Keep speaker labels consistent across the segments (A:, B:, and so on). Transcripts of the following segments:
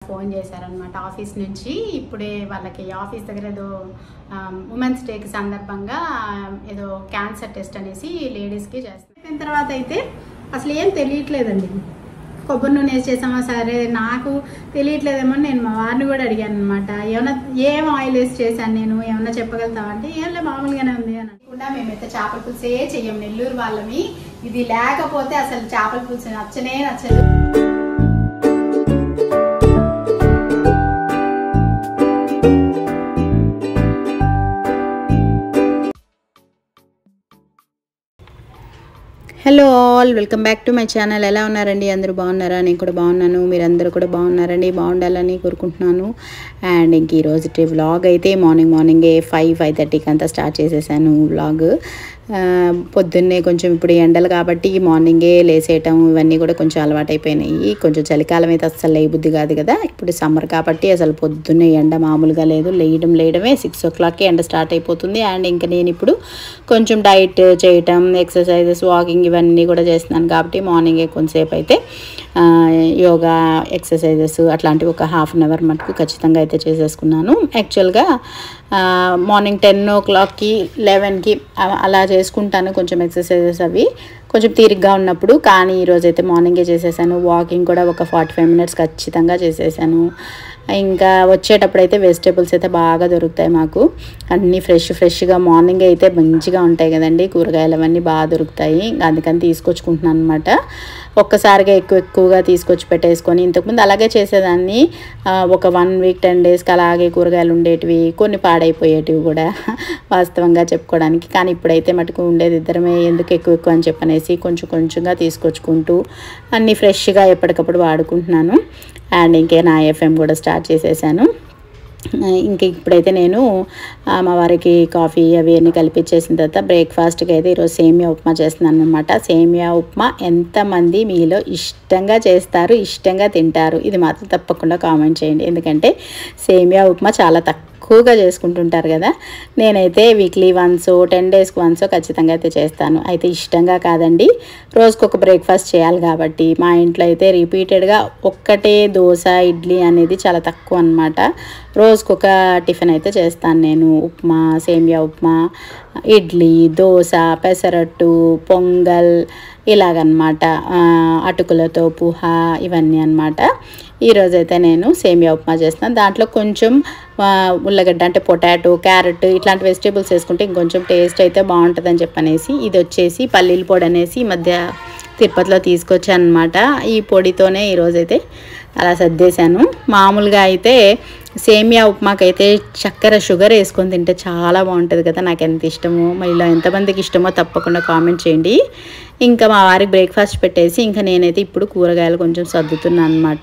A: phone చేశారనమాట office నుంచి ఇప్పుడే వాళ్ళకి ఆఫీస్ దగ్గర ఏదో ఉమెన్స్ డేకి సందర్భంగా ఏదో క్యాన్సర్ టెస్ట్ అనేసి లేడీస్కి చేస్తారు అయిన తర్వాత అయితే అసలు ఏం తెలియట్లేదండి కొబ్బరి నూనె వేసి చేసామా సరే నాకు తెలియట్లేదేమో అని నేను మా వారిని కూడా అడిగాను అనమాట ఏమన్నా ఏం ఆయిల్ వేసి చేశాను నేను ఏమన్నా చెప్పగలుగుతావా అంటే ఏం లే మామూలుగానే ఉంది అని కూడా మేమైతే చేపల పులుసే చెయ్యం నెల్లూరు వాళ్ళమి ఇది లేకపోతే అసలు చేపల పులుసు నచ్చనే నచ్చదు
B: hello all welcome back to my channel ఎలా ఉన్నారండి అందరూ బాగున్నారా నేను కూడా బాగున్నాను మీరందరూ కూడా బాగున్నారండి బాగుండాలని కోరుకుంటున్నాను అండ్ ఇంక ఈరోజు వ్లాగ్ అయితే మార్నింగ్ మార్నింగే ఫైవ్ ఫైవ్ థర్టీకి అంతా స్టార్ట్ చేసేసాను వ్లాగ్ పొద్దున్నే కొంచెం ఇప్పుడు ఎండలు కాబట్టి మార్నింగే లేసేయటం ఇవన్నీ కూడా కొంచెం అలవాటు అయిపోయినాయి కొంచెం చలికాలం అయితే అస్సలు లేబుద్ది కాదు కదా ఇప్పుడు సమ్మర్ కాబట్టి అసలు పొద్దున్నే ఎండ మామూలుగా లేదు లేయడం లేయడమే సిక్స్ ఓ క్లాక్కి ఎండ స్టార్ట్ అయిపోతుంది అండ్ ఇంకా నేను ఇప్పుడు కొంచెం డైట్ చేయటం ఎక్సర్సైజెస్ వాకింగ్ ఇవన్నీ కూడా చేస్తున్నాను కాబట్టి మార్నింగే కొంతసేపు అయితే ఆ, యోగా ఎక్సర్సైజెస్ అట్లాంటివి ఒక హాఫ్ అన్ అవర్ మటుకు ఖచ్చితంగా అయితే చేసేసుకున్నాను యాక్చువల్గా ఆ, మార్నింగ్ టెన్ ఓ క్లాక్కి లెవెన్కి అలా చేసుకుంటాను కొంచెం ఎక్సర్సైజెస్ అవి కొంచెం తీరిగ్గా ఉన్నప్పుడు కానీ ఈరోజు అయితే మార్నింగే చేసేసాను వాకింగ్ కూడా ఒక ఫార్టీ ఫైవ్ మినిట్స్ ఖచ్చితంగా చేసేసాను ఇంకా వచ్చేటప్పుడు అయితే వెజిటేబుల్స్ అయితే బాగా దొరుకుతాయి మాకు అన్నీ ఫ్రెష్ ఫ్రెష్గా మార్నింగ్ అయితే మంచిగా ఉంటాయి కదండి కూరగాయలు అవన్నీ బాగా దొరుకుతాయి అందుకని తీసుకొచ్చుకుంటున్నాను అనమాట ఒక్కసారిగా ఎక్కువ ఎక్కువగా తీసుకొచ్చి పెట్టేసుకొని ఇంతకుముందు అలాగే చేసేదాన్ని ఆ, ఒక వన్ వీక్ టెన్ డేస్కి అలాగే కూరగాయలు ఉండేటివి కొన్ని పాడైపోయేటివి కూడా వాస్తవంగా చెప్పుకోవడానికి కానీ ఇప్పుడైతే మటుకు ఉండేది ఇద్దరమే ఎందుకు ఎక్కువ ఎక్కువ అని చెప్పనేసి కొంచెం కొంచెంగా తీసుకొచ్చుకుంటూ అన్నీ ఫ్రెష్గా ఎప్పటికప్పుడు వాడుకుంటున్నాను అండ్ ఇంకే నా ఎఫ్ఎం కూడా స్టార్ట్ చేసేసాను ఇంక ఇప్పుడైతే నేను ఆ, మా వారికి కాఫీ అవి అన్నీ కలిపించేసిన తర్వాత బ్రేక్ఫాస్ట్కి అయితే ఈరోజు సేమియా ఉప్మా చేస్తున్నాను అనమాట సేమియా ఉప్మా ఎంతమంది మీలో ఇష్టంగా చేస్తారు ఇష్టంగా తింటారు ఇది మాత్రం తప్పకుండా కామెంట్ చేయండి ఎందుకంటే సేమియా ఉప్మా చాలా తక్కువగా చేసుకుంటుంటారు కదా నేనైతే వీక్లీ వన్స్ టెన్ డేస్కి వన్స్ ఖచ్చితంగా అయితే చేస్తాను అయితే ఇష్టంగా కాదండి రోజుకొక ఒక బ్రేక్ఫాస్ట్ చేయాలి కాబట్టి మా ఇంట్లో అయితే రిపీటెడ్గా ఒక్కటే దోశ ఇడ్లీ అనేది చాలా తక్కువ అనమాట రోజుకొక టిఫిన్ అయితే చేస్తాను నేను ఉప్మా సేమియా ఉప్మా ఇడ్లీ దోశ పెసరట్టు పొంగల్ ఇలాగనమాట ఆ, అటుకులతో పుహ ఇవన్నీ అనమాట ఈరోజైతే నేను సేమియా ఉప్మా చేస్తున్నాను దాంట్లో కొంచెం ఆ, ఉల్లగడ్డ అంటే పొటాటో క్యారెట్ ఇట్లాంటి వెజిటేబుల్స్ వేసుకుంటే ఇంకొంచెం టేస్ట్ అయితే బాగుంటుందని చెప్పనేసి ఇది వచ్చేసి పల్లీల పొడి అనేసి ఈ మధ్య తిరుపతిలో తీసుకొచ్చాను అనమాట ఈ పొడితోనే ఈరోజైతే అలా సర్దేశాను మామూలుగా అయితే సేమియా ఉప్మాకైతే చక్కెర షుగర్ వేసుకొని తింటే చాలా బాగుంటుంది కదా నాకు ఎంత ఇష్టమో మీలో ఎంతమందికి ఇష్టమో తప్పకుండా కామెంట్ చేయండి ఇంకా మా వారికి బ్రేక్ఫాస్ట్ పెట్టేసి ఇంకా నేనైతే ఇప్పుడు కూరగాయలు కొంచెం సర్దుతున్నాను అనమాట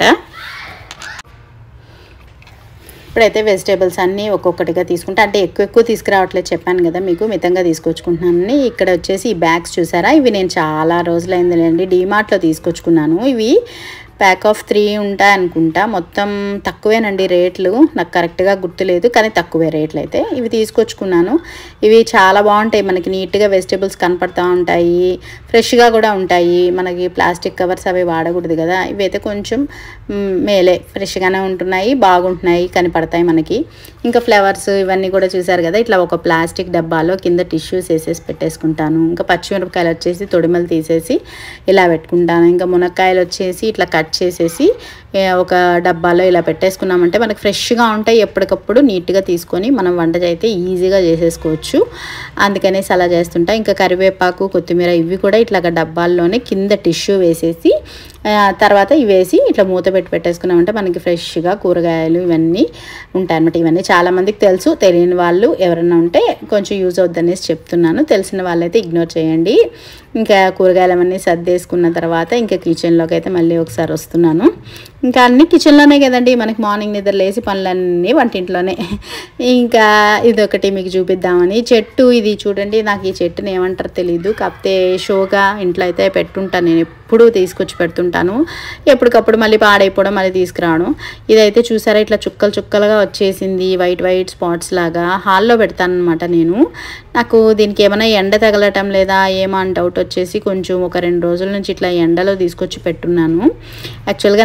B: ఇప్పుడైతే వెజిటేబుల్స్ అన్నీ ఒక్కొక్కటిగా తీసుకుంటా అంటే ఎక్కువ ఎక్కువ తీసుకురావట్లేదు చెప్పాను కదా మీకు మితంగా తీసుకొచ్చుకుంటున్నాను ఇక్కడ వచ్చేసి ఈ బ్యాగ్స్ చూసారా ఇవి నేను చాలా రోజులైందిలేండి డీమార్ట్లో తీసుకొచ్చుకున్నాను ఇవి ప్యాక్ ఆఫ్ త్రీ ఉంటాయి అనుకుంటా మొత్తం తక్కువేనండి రేట్లు నాకు కరెక్ట్గా గుర్తులేదు కానీ తక్కువే రేట్లు అయితే ఇవి తీసుకొచ్చుకున్నాను ఇవి చాలా బాగుంటాయి మనకి నీట్గా వెజిటేబుల్స్ కనపడతా ఉంటాయి ఫ్రెష్గా కూడా ఉంటాయి మనకి ప్లాస్టిక్ కవర్స్ అవి వాడకూడదు కదా ఇవైతే కొంచెం మ్, మేలే ఫ్రెష్గానే ఉంటున్నాయి బాగుంటున్నాయి కనపడతాయి మనకి ఇంకా ఫ్లవర్స్ ఇవన్నీ కూడా చూసారు కదా ఇట్లా ఒక ప్లాస్టిక్ డబ్బాలో కింద టిష్యూస్ వేసేసి పెట్టేసుకుంటాను ఇంకా పచ్చిమిరపకాయలు వచ్చేసి తొడిమలు తీసేసి ఇలా పెట్టుకుంటాను ఇంకా మునక్కాయలు వచ్చేసి ఇట్లా కట్ చేసేసి ఏ, ఒక డబ్బాలో ఇలా పెట్టేసుకున్నామంటే మనకి ఫ్రెష్గా ఉంటాయి ఎప్పటికప్పుడు నీట్గా తీసుకొని మనం వంట అయితే ఈజీగా చేసేసుకోవచ్చు అందుకనేసి అలా చేస్తుంటా ఇంకా కరివేపాకు కొత్తిమీర ఇవి కూడా ఇట్లా డబ్బాల్లోనే కింద టిష్యూ వేసేసి ఆ, తర్వాత ఇవి వేసి ఇట్లా మూత పెట్టి పెట్టేసుకున్నామంటే మనకి ఫ్రెష్గా కూరగాయలు ఇవన్నీ ఉంటాయి అనమాట ఇవన్నీ చాలామందికి తెలుసు తెలియని వాళ్ళు ఎవరైనా ఉంటే కొంచెం యూజ్ అవుద్దనేసి చెప్తున్నాను తెలిసిన వాళ్ళైతే ఇగ్నోర్ చేయండి ఇంకా కూరగాయలు అవన్నీ సర్దేసుకున్న తర్వాత ఇంకా కిచెన్లోకి అయితే మళ్ళీ ఒకసారి వస్తున్నాను ఇంకా అన్ని కిచెన్లోనే కదండి మనకి మార్నింగ్ నిద్ర లేసి పనులన్నీ వంటింట్లోనే ఇంకా ఇదొకటి మీకు చూపిద్దామని చెట్టు ఇది చూడండి నాకు ఈ చెట్టుని ఏమంటారో తెలియదు కాకపోతే షోగా ఇంట్లో అయితే పెట్టుంటాను నేను ఎప్పుడూ తీసుకొచ్చి పెడుతుంటాను ఎప్పటికప్పుడు మళ్ళీ పాడైపోవడం మళ్ళీ తీసుకురావడం ఇదైతే చూసారా ఇట్లా చుక్కలు చుక్కలుగా వచ్చేసింది వైట్ వైట్ స్పాట్స్ లాగా హాల్లో పెడతాను అనమాట నేను నాకు దీనికి ఏమైనా ఎండ తగలటం లేదా ఏమో అని డౌట్ వచ్చేసి కొంచెం ఒక రెండు రోజుల నుంచి ఇట్లా ఎండలో తీసుకొచ్చి పెట్టున్నాను యాక్చువల్గా నాకు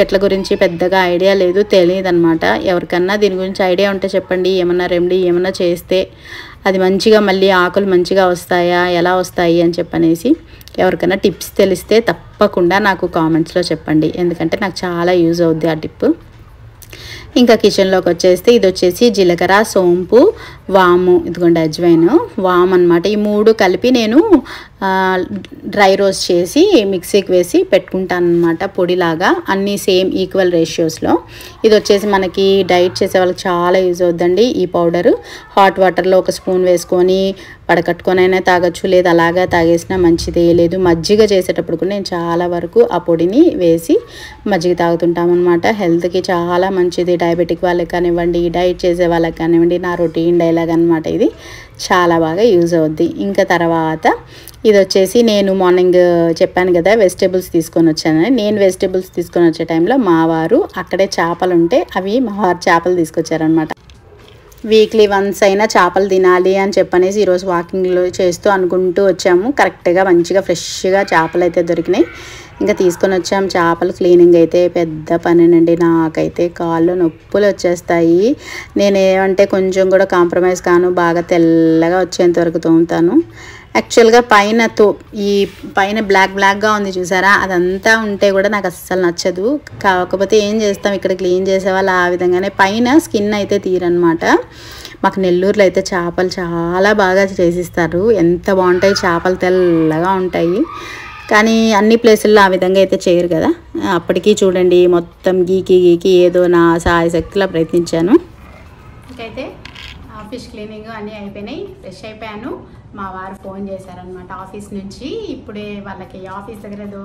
B: చెట్ల గురించి పెద్దగా ఐడియా లేదు తెలియదు అనమాట ఎవరికన్నా దీని గురించి ఐడియా ఉంటే చెప్పండి ఏమన్నా రెమెడీ ఏమన్నా చేస్తే అది మంచిగా మళ్ళీ ఆకులు మంచిగా వస్తాయా ఎలా వస్తాయి అని చెప్పనేసి ఎవరికైనా టిప్స్ తెలిస్తే తప్పకుండా నాకు కామెంట్స్లో చెప్పండి ఎందుకంటే నాకు చాలా యూజ్ అవుద్ది ఆ టిప్ ఇంకా కిచెన్లోకి వచ్చేస్తే ఇది వచ్చేసి జీలకర్ర సోంపు వాము ఇదిగోండి అజ్వైన్ వామ్ అనమాట ఈ మూడు కలిపి నేను ఆ, డ్రై రోస్ట్ చేసి మిక్సీకి వేసి పెట్టుకుంటాను అనమాట పొడిలాగా అన్నీ సేమ్ ఈక్వల్ రేషియోస్లో ఇది వచ్చేసి మనకి డైట్ చేసే వాళ్ళకి చాలా యూజ్ అవుద్దండి ఈ పౌడరు హాట్ వాటర్లో ఒక స్పూన్ వేసుకొని వడకట్టుకొని అయినా తాగొచ్చు లేదు అలాగా తాగేసినా మంచిదే లేదు మజ్జిగ చేసేటప్పుడు కూడా నేను చాలా వరకు ఆ పొడిని వేసి మజ్జిగ తాగుతుంటాం అనమాట హెల్త్కి చాలా మంచిది డయాబెటిక్ వాళ్ళకి కానివ్వండి డైట్ చేసే వాళ్ళకి కానివ్వండి నా రొటీన్ డైలాగ్ అనమాట ఇది చాలా బాగా యూజ్ అవుద్ది ఇంకా తర్వాత ఇది వచ్చేసి నేను మార్నింగ్ చెప్పాను కదా వెజిటేబుల్స్ తీసుకొని వచ్చానని నేను వెజిటేబుల్స్ తీసుకొని వచ్చే టైంలో మా వారు అక్కడే చేపలు ఉంటే అవి మా వారు చేపలు తీసుకొచ్చారనమాట వీక్లీ వన్స్ అయినా చేపలు తినాలి అని చెప్పనేసి ఈరోజు వాకింగ్లో చేస్తూ అనుకుంటూ వచ్చాము కరెక్ట్గా మంచిగా ఫ్రెష్గా చేపలు అయితే దొరికినాయి ఇంకా తీసుకొని వచ్చాము చేపలు క్లీనింగ్ అయితే పెద్ద పనేనండి నాకైతే కాళ్ళు నొప్పులు వచ్చేస్తాయి నేను ఏమంటే కొంచెం కూడా కాంప్రమైజ్ కాను బాగా తెల్లగా వచ్చేంత వరకు తోముతాను యాక్చువల్గా పైన తో ఈ పైన బ్లాక్ బ్లాక్గా ఉంది చూసారా అదంతా ఉంటే కూడా నాకు అస్సలు నచ్చదు కాకపోతే ఏం చేస్తాం ఇక్కడ క్లీన్ చేసే వాళ్ళు ఆ విధంగానే పైన స్కిన్ అయితే తీరనమాట మాకు నెల్లూరులో అయితే చేపలు చాలా బాగా చేసిస్తారు ఎంత బాగుంటాయి చేపలు తెల్లగా ఉంటాయి కానీ అన్ని ప్లేసుల్లో ఆ విధంగా అయితే చేయరు కదా అప్పటికి చూడండి మొత్తం గీకి గీకి ఏదో నా సాయశక్తిలో ప్రయత్నించాను
A: ఇంకైతే ఆఫీస్ క్లీనింగ్ అన్నీ అయిపోయినాయి ఫ్రెష్ అయిపోయాను మా వారు ఫోన్ చేశారనమాట ఆఫీస్ నుంచి ఇప్పుడే వాళ్ళకి ఆఫీస్ దగ్గర ఏదో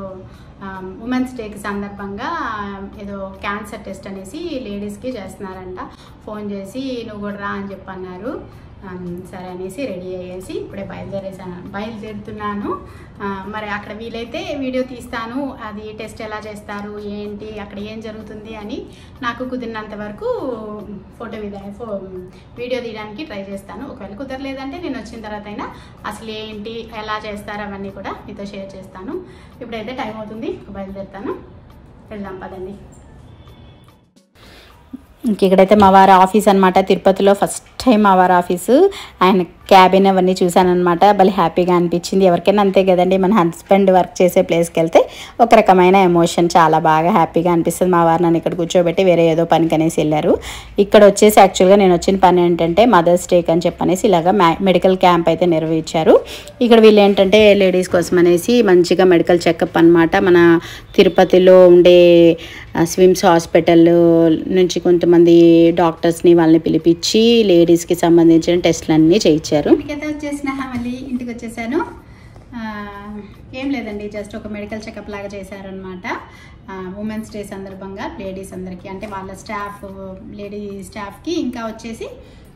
A: ఉమెన్స్ డేకి సందర్భంగా ఏదో క్యాన్సర్ టెస్ట్ అనేసి లేడీస్కి చేస్తున్నారంట ఫోన్ చేసి నువ్వు కూడా రా అని చెప్పన్నారు ఆమ్, సరే అనేసి రెడీ అయ్యేసి ఇప్పుడే బయలుదేరేసాను బయలుదేరుతున్నాను ఆ, మరి అక్కడ వీలైతే వీడియో తీస్తాను అది టెస్ట్ ఎలా చేస్తారు ఏంటి అక్కడ ఏం జరుగుతుంది అని నాకు కుదిరినంత వరకు ఫోటో విధా ఫో వీడియో తీయడానికి ట్రై చేస్తాను ఒకవేళ కుదరలేదంటే నేను వచ్చిన తర్వాత అయినా అసలు ఏంటి ఎలా చేస్తారు అవన్నీ కూడా మీతో షేర్ చేస్తాను ఇప్పుడైతే టైం అవుతుంది బయలుదేరుతాను వెళ్దాం పదండి
B: ఇంక ఇక్కడైతే మా వారి ఆఫీస్ అనమాట తిరుపతిలో ఫస్ట్ టైం మా వారి ఆఫీసు ఆయన క్యాబిన్ అవన్నీ చూశానమాట భలే హ్యాపీగా అనిపించింది ఎవరికైనా అంతే కదండి మన హస్బెండ్ వర్క్ చేసే ప్లేస్కి వెళ్తే ఒక రకమైన ఎమోషన్ చాలా బాగా హ్యాపీగా అనిపిస్తుంది మా వారు నన్ను ఇక్కడ కూర్చోబెట్టి వేరే ఏదో పనికి అనేసి వెళ్ళారు ఇక్కడ వచ్చేసి యాక్చువల్గా నేను వచ్చిన పని ఏంటంటే మదర్స్ డేక్ అని చెప్పనేసి ఇలాగా మెడికల్ క్యాంప్ అయితే నిర్వహించారు ఇక్కడ వీళ్ళు ఏంటంటే లేడీస్ కోసం అనేసి మంచిగా మెడికల్ చెకప్ అన్నమాట మన తిరుపతిలో ఉండే ఆ, స్విమ్స్ హాస్పిటల్ నుంచి కొంతమంది డాక్టర్స్ని వాళ్ళని పిలిపించి లేడీస్కి సంబంధించిన టెస్ట్లన్నీ చేయించారు
A: ఇంటికైతే వచ్చేసిన మళ్ళీ ఇంటికి వచ్చేసాను ఆ, ఏం లేదండి జస్ట్ ఒక మెడికల్ చెకప్ లాగా చేశారనమాట ఉమెన్స్ డే సందర్భంగా లేడీస్ అందరికీ అంటే వాళ్ళ స్టాఫ్ లేడీ స్టాఫ్కి ఇంకా వచ్చేసి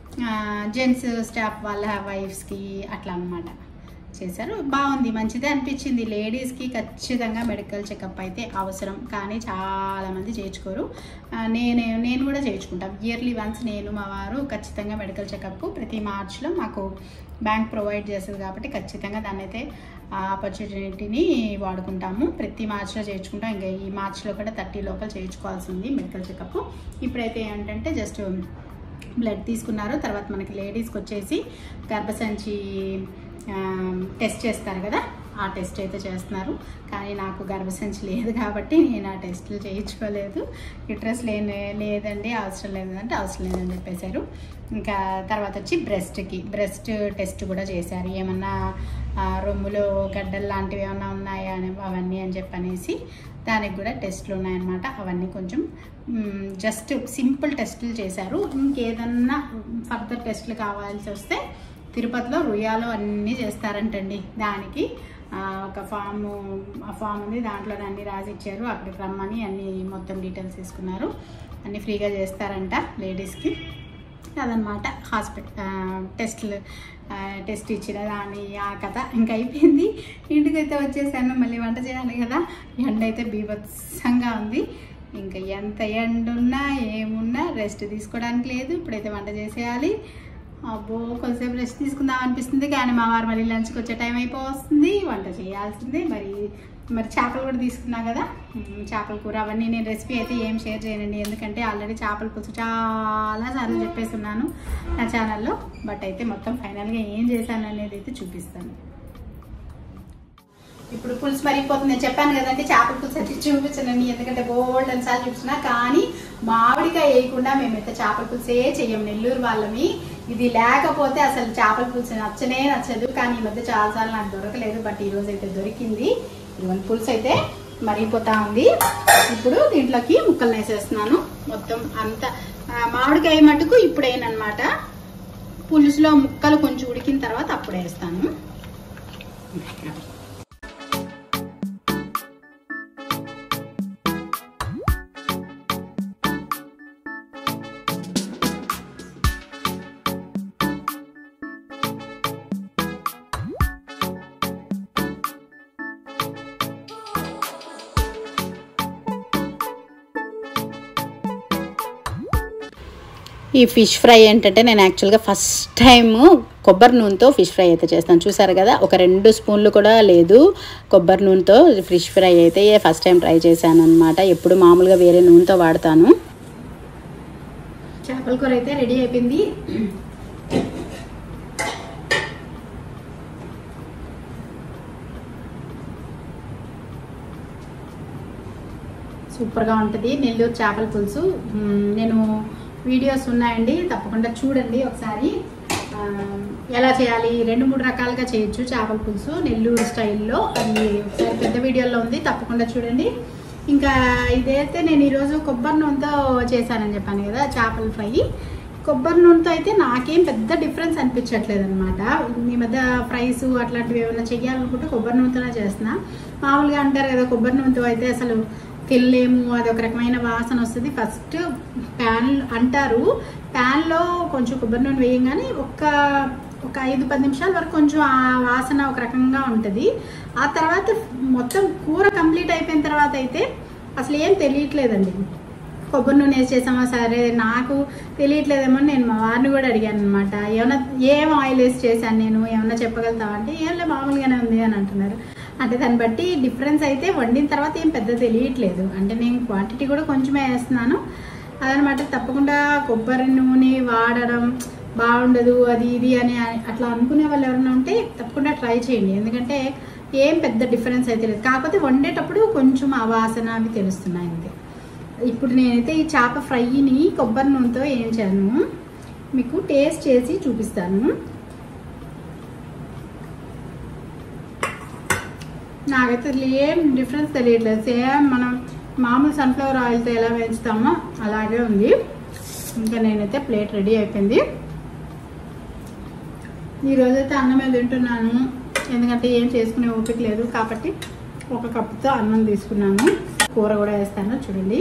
A: జెంట్స్ స్టాఫ్ వాళ్ళ వైఫ్స్కి అట్లా అన్నమాట చేశారు బాగుంది మంచిదే అనిపించింది లేడీస్కి ఖచ్చితంగా మెడికల్ చెకప్ అయితే అవసరం కానీ చాలామంది చేయించుకోరు ఆ, నేను నేను కూడా చేయించుకుంటాను ఇయర్లీ వన్స్ నేను మా వారు ఖచ్చితంగా మెడికల్ చెకప్ ప్రతి మార్చ్లో మాకు బ్యాంక్ ప్రొవైడ్ చేస్తుంది కాబట్టి ఖచ్చితంగా దాన్ని అయితే ఆపర్చునిటీని వాడుకుంటాము ప్రతి మార్చ్లో చేయించుకుంటాం ఇంకా ఈ మార్చ్లో కూడా థర్టీ లోపల చేయించుకోవాల్సింది మెడికల్ చెకప్ ఇప్పుడైతే ఏంటంటే జస్ట్ బ్లడ్ తీసుకున్నారు తర్వాత మనకి లేడీస్కి వచ్చేసి గర్భసంచి ఆ, టెస్ట్ చేస్తారు కదా ఆ టెస్ట్ అయితే చేస్తున్నారు కానీ నాకు గర్భసంచి లేదు కాబట్టి నేను ఆ టెస్టులు చేయించుకోలేదు యుట్రస్ లేని లేదండి అవసరం లేదంటే అవసరం లేదని చెప్పేశారు ఇంకా తర్వాత వచ్చి బ్రెస్ట్కి బ్రెస్ట్ టెస్ట్ కూడా చేశారు ఏమన్నా ఆ, రొమ్ములో గడ్డలు లాంటివి ఏమన్నా ఉన్నాయా అని అవన్నీ అని చెప్పనేసి దానికి కూడా టెస్ట్లు ఉన్నాయన్నమాట అవన్నీ కొంచెం మ్, జస్ట్ సింపుల్ టెస్టులు చేశారు ఇంకేదన్నా ఫర్దర్ టెస్టులు కావాల్సి వస్తే తిరుపతిలో రుయాలో అన్నీ చేస్తారంటండి దానికి ఆ, ఒక ఫామ్ ఆ ఫామ్ ఉంది దాంట్లో అన్ని రాసి ఇచ్చారు అక్కడికి రమ్మని అన్ని మొత్తం డీటెయిల్స్ తీసుకున్నారు అన్ని ఫ్రీగా చేస్తారంట లేడీస్కి అదనమాట హాస్పిటల్ టెస్ట్లు ఆ, టెస్ట్ ఇచ్చిన దాని ఆ కథ ఇంకా అయిపోయింది ఇంటికైతే వచ్చేసాను మళ్ళీ వంట చేయాలి కదా ఎండ అయితే బీభత్సంగా ఉంది ఇంకా ఎంత ఎండ ఉన్నా ఏమున్నా రెస్ట్ తీసుకోవడానికి లేదు ఇప్పుడైతే వంట చేసేయాలి అబ్బో కొంచెంసేపు రెస్ట్ తీసుకుందాం అనిపిస్తుంది కానీ మా వారు మళ్ళీ లంచ్కి వచ్చే టైం అయిపోతుంది వంట చేయాల్సిందే మరి మరి చేపలు కూడా తీసుకున్నా కదా ఉమ్, చేపల కూర అవన్నీ నేను రెసిపీ అయితే ఏం షేర్ చేయనండి ఎందుకంటే ఆల్రెడీ చేపల పులుసు చాలా సార్లు చెప్పేసి ఉన్నాను నా ఛానల్లో బట్ అయితే మొత్తం ఫైనల్గా ఏం చేశాను అనేది అయితే చూపిస్తాను ఇప్పుడు పులుసు మరిగిపోతుంది నేను చెప్పాను కదండి చేపల పులుసు అయితే చూపించనండి ఎందుకంటే బోల్డ్ అని సార్లు చూపించిన కానీ మామిడికాయ వేయకుండా మేమైతే చేపల పులుసే చెయ్యం నెల్లూరు వాళ్ళమి ఇది లేకపోతే అసలు చేపల పులుసు నచ్చనే నచ్చదు కానీ ఈ మధ్య చాలాసార్లు నాకు దొరకలేదు బట్ ఈ రోజు అయితే దొరికింది ఇదిగోండి పులుసు అయితే మరిగిపోతా ఉంది ఇప్పుడు దీంట్లోకి ముక్కలు వేసేస్తున్నాను మొత్తం అంత ఆ, మామిడికాయ మటుకు ఇప్పుడేనమాట పులుసులో ముక్కలు కొంచెం ఉడికిన తర్వాత అప్పుడు వేస్తాను
B: ఈ ఫిష్ ఫ్రై ఏంటంటే నేను యాక్చువల్గా ఫస్ట్ టైం కొబ్బరి నూనెతో ఫిష్ ఫ్రై అయితే చేస్తాను చూసారు కదా ఒక రెండు స్పూన్లు కూడా లేదు కొబ్బరి నూనెతో ఫిష్ ఫ్రై అయితే ఫస్ట్ టైం ట్రై చేశాను అనమాట ఎప్పుడు మామూలుగా వేరే నూనెతో వాడతాను
A: చేపల కూర అయితే రెడీ అయిపోయింది సూపర్గా ఉంటుంది నెల్లూరు చేపల పులుసు మ్మ్, నేను వీడియోస్ ఉన్నాయండి తప్పకుండా చూడండి ఒకసారి ఆ, ఎలా చేయాలి రెండు మూడు రకాలుగా చేయొచ్చు చేపల పులుసు నెల్లూరు స్టైల్లో అది ఒకసారి పెద్ద వీడియోలో ఉంది తప్పకుండా చూడండి ఇంకా ఇదైతే నేను ఈరోజు కొబ్బరి నూనెతో చేశానని చెప్పాను కదా చేపల ఫ్రై కొబ్బరి నూనెతో అయితే నాకేం పెద్ద డిఫరెన్స్ అనిపించట్లేదు అనమాట ఈ మధ్య ఫ్రైస్ అట్లాంటివి ఏమైనా చెయ్యాలనుకుంటే కొబ్బరి నూనెతోనే చేస్తున్నా మామూలుగా అంటారు కదా కొబ్బరి నూనెతో అయితే అసలు తినలేము అది ఒక రకమైన వాసన వస్తుంది ఫస్ట్ ప్యాన్ అంటారు ప్యాన్లో కొంచెం కొబ్బరి నూనె వేయంగానే ఒక ఒక ఐదు పది నిమిషాల వరకు కొంచెం ఆ వాసన ఒక రకంగా ఉంటుంది ఆ తర్వాత మొత్తం కూర కంప్లీట్ అయిపోయిన తర్వాత అయితే అసలు ఏం తెలియట్లేదండి కొబ్బరి నూనె వేసి చేసామా సరే నాకు తెలియట్లేదేమో అని నేను మా వారిని కూడా అడిగాను అనమాట ఏమన్నా ఏం ఆయిల్ వేసి చేశాను నేను ఏమన్నా చెప్పగలుగుతావా అంటే ఏం లేదు మామూలుగానే ఉంది అని అంటున్నారు అంటే దాన్ని బట్టి డిఫరెన్స్ అయితే వండిన తర్వాత ఏం పెద్ద తెలియట్లేదు అంటే నేను క్వాంటిటీ కూడా కొంచెమే వేస్తున్నాను అదనమాట తప్పకుండా కొబ్బరి నూనె వాడడం బాగుండదు అది ఇది అని అట్లా అనుకునే వాళ్ళు ఎవరైనా ఉంటే తప్పకుండా ట్రై చేయండి ఎందుకంటే ఏం పెద్ద డిఫరెన్స్ అయితే లేదు కాకపోతే వండేటప్పుడు కొంచెం ఆ వాసన అవి తెలుస్తున్నాయి అంతే ఇప్పుడు నేనైతే ఈ చేప ఫ్రైని కొబ్బరి నూనెతో వేయించాను మీకు టేస్ట్ చేసి చూపిస్తాను నాకైతే అసలు ఏం డిఫరెన్స్ తెలియట్లేదు సేమ్ మనం మామూలు సన్ఫ్లవర్ ఆయిల్తో ఎలా వేయించుతామో అలాగే ఉంది ఇంకా నేనైతే ప్లేట్ రెడీ అయిపోయింది ఈరోజైతే అన్నమే తింటున్నాను ఎందుకంటే ఏం చేసుకునే ఓపిక లేదు కాబట్టి ఒక కప్పుతో అన్నం తీసుకున్నాను కూర కూడా వేస్తాను చూడండి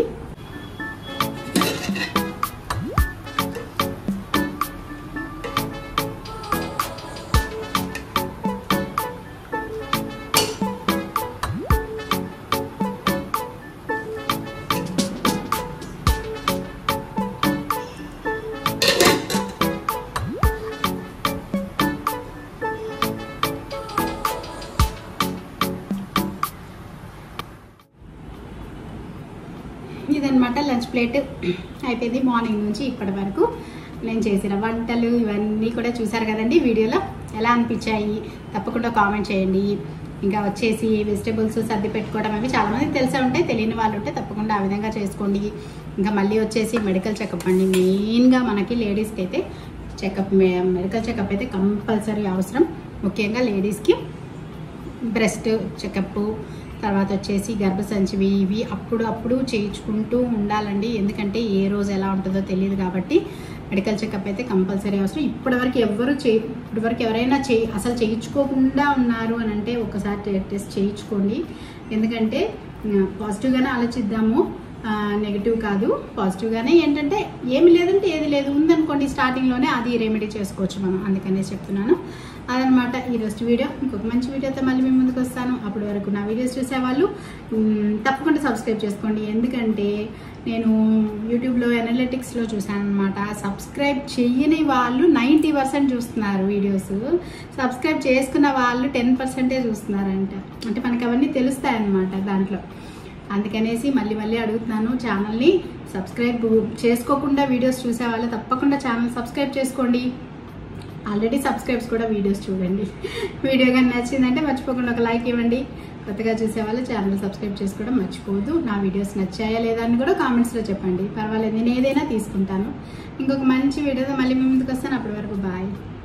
A: ఇదనమాట లంచ్ ప్లేట్ అయిపోయింది మార్నింగ్ నుంచి ఇప్పటి వరకు నేను చేసిన వంటలు ఇవన్నీ కూడా చూసారు కదండి వీడియోలో ఎలా అనిపించాయి తప్పకుండా కామెంట్ చేయండి ఇంకా వచ్చేసి వెజిటేబుల్స్ సర్ది పెట్టుకోవడం అవి చాలా మందికి తెలిసే ఉంటాయి తెలియని వాళ్ళు ఉంటే తప్పకుండా ఆ విధంగా చేసుకోండి ఇంకా మళ్ళీ వచ్చేసి మెడికల్ చెకప్ అండి మెయిన్గా మనకి లేడీస్కి అయితే చెకప్ మెడికల్ చెకప్ అయితే కంపల్సరీ అవసరం ముఖ్యంగా లేడీస్కి బ్రెస్ట్ చెకప్ తర్వాత వచ్చేసి గర్భసంచివి ఇవి అప్పుడు అప్పుడు చేయించుకుంటూ ఉండాలండి ఎందుకంటే ఏ రోజు ఎలా ఉంటుందో తెలియదు కాబట్టి మెడికల్ చెకప్ అయితే కంపల్సరీ అవసరం ఇప్పటివరకు ఎవరు చే ఇప్పటివరకు ఎవరైనా చే అసలు చేయించుకోకుండా ఉన్నారు అని అంటే ఒకసారి టెస్ట్ చేయించుకోండి ఎందుకంటే పాజిటివ్గానే ఆలోచిద్దాము నెగిటివ్ కాదు పాజిటివ్గానే ఏంటంటే ఏమి లేదంటే ఏది లేదు ఉందనుకోండి స్టార్టింగ్లోనే అది రెమెడీ చేసుకోవచ్చు మనం అందుకనే చెప్తున్నాను అదనమాట ఈరోజు వీడియో ఇంకొక మంచి వీడియోతో మళ్ళీ మీ ముందుకు వస్తాను అప్పటి వరకు నా వీడియోస్ చూసేవాళ్ళు మ్, తప్పకుండా సబ్స్క్రైబ్ చేసుకోండి ఎందుకంటే నేను యూట్యూబ్లో అనలిటిక్స్లో చూశాను అనమాట సబ్స్క్రైబ్ చెయ్యని వాళ్ళు నైంటీ పర్సెంట్ చూస్తున్నారు వీడియోస్ సబ్స్క్రైబ్ చేసుకున్న వాళ్ళు టెన్ పర్సెంటే చూస్తున్నారంట అంటే మనకి అవన్నీ తెలుస్తాయి అన్నమాట దాంట్లో అందుకనేసి మళ్ళీ మళ్ళీ అడుగుతున్నాను ఛానల్ని సబ్స్క్రైబ్ చేసుకోకుండా వీడియోస్ చూసే వాళ్ళు తప్పకుండా ఛానల్ సబ్స్క్రైబ్ చేసుకోండి ఆల్రెడీ సబ్స్క్రైబ్స్ కూడా వీడియోస్ చూడండి వీడియో కానీ నచ్చిందంటే మర్చిపోకుండా ఒక లైక్ ఇవ్వండి కొత్తగా చూసే వాళ్ళు ఛానల్ సబ్స్క్రైబ్ చేసుకోవడం మర్చిపోవద్దు నా వీడియోస్ నచ్చాయా లేదా అని కూడా కామెంట్స్లో చెప్పండి పర్వాలేదు నేను ఏదైనా తీసుకుంటాను ఇంకొక మంచి వీడియోతో మళ్ళీ మీ ముందుకు వస్తాను అప్పటి వరకు బాయ్